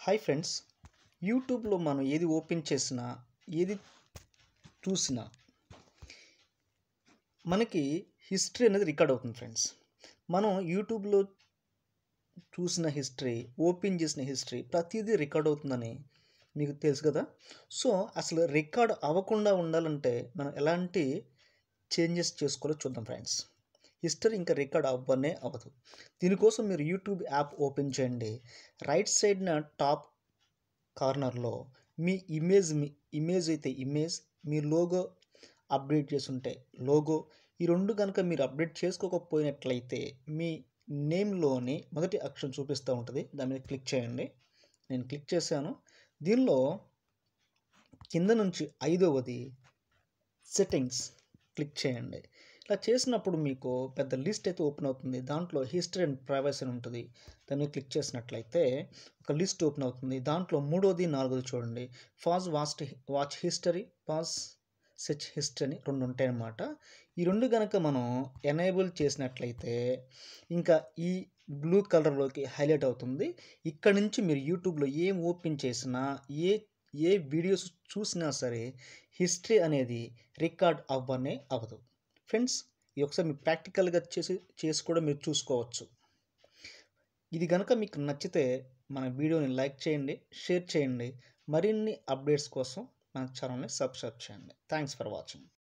hi friends యూట్యూబ్లో మనం ఏది ఓపెన్ చేసినా ఏది చూసినా మనకి హిస్టరీ అనేది రికార్డ్ అవుతుంది ఫ్రెండ్స్ మనం యూట్యూబ్లో చూసిన హిస్టరీ ఓపెన్ చేసిన హిస్టరీ ప్రతిదీ రికార్డ్ అవుతుందని మీకు తెలుసు కదా సో అసలు రికార్డ్ అవ్వకుండా ఉండాలంటే మనం ఎలాంటి చేంజెస్ చేసుకోవాలో చూద్దాం ఫ్రెండ్స్ హిస్టరీ ఇంకా రికార్డ్ అవ్వనే అవ్వదు దీనికోసం మీరు యూట్యూబ్ యాప్ ఓపెన్ చేయండి రైట్ సైడ్న టాప్ కార్నర్లో మీ ఇమేజ్ మీ ఇమేజ్ అయితే ఇమేజ్ మీ లోగో అప్డేట్ చేసి ఉంటే లోగో ఈ రెండు కనుక మీరు అప్డేట్ చేసుకోకపోయినట్లయితే మీ నేమ్లోని మొదటి అక్షరం చూపిస్తూ ఉంటుంది దాని మీద క్లిక్ చేయండి నేను క్లిక్ చేశాను దీనిలో కింద నుంచి ఐదవది సెట్టింగ్స్ క్లిక్ చేయండి ఇలా చేసినప్పుడు మీకు పెద్ద లిస్ట్ అయితే ఓపెన్ అవుతుంది దాంట్లో హిస్టరీ అండ్ ప్రైవసీ అని ఉంటుంది దాన్ని క్లిక్ చేసినట్లయితే ఒక లిస్ట్ ఓపెన్ అవుతుంది దాంట్లో మూడోది నాలుగోది చూడండి ఫాజ్ వాస్ట్ watch history pause search history అని రెండు ఉంటాయన్నమాట ఈ రెండు కనుక మనం ఎనేబుల్ చేసినట్లయితే ఇంకా ఈ బ్లూ కలర్లోకి హైలైట్ అవుతుంది ఇక్కడ నుంచి మీరు యూట్యూబ్లో ఏం ఓపెన్ చేసినా ఏ ఏ వీడియోస్ చూసినా సరే హిస్టరీ అనేది రికార్డ్ అవ్వనే అవ్వదు ఫ్రెండ్స్ ఇది ఒకసారి మీరు ప్రాక్టికల్గా చేసి చేసి కూడా మీరు చూసుకోవచ్చు ఇది కనుక మీకు నచ్చితే మన వీడియోని లైక్ చేయండి షేర్ చేయండి మరిన్ని అప్డేట్స్ కోసం మన ఛానల్ని సబ్స్క్రైబ్ చేయండి థ్యాంక్స్ ఫర్ వాచింగ్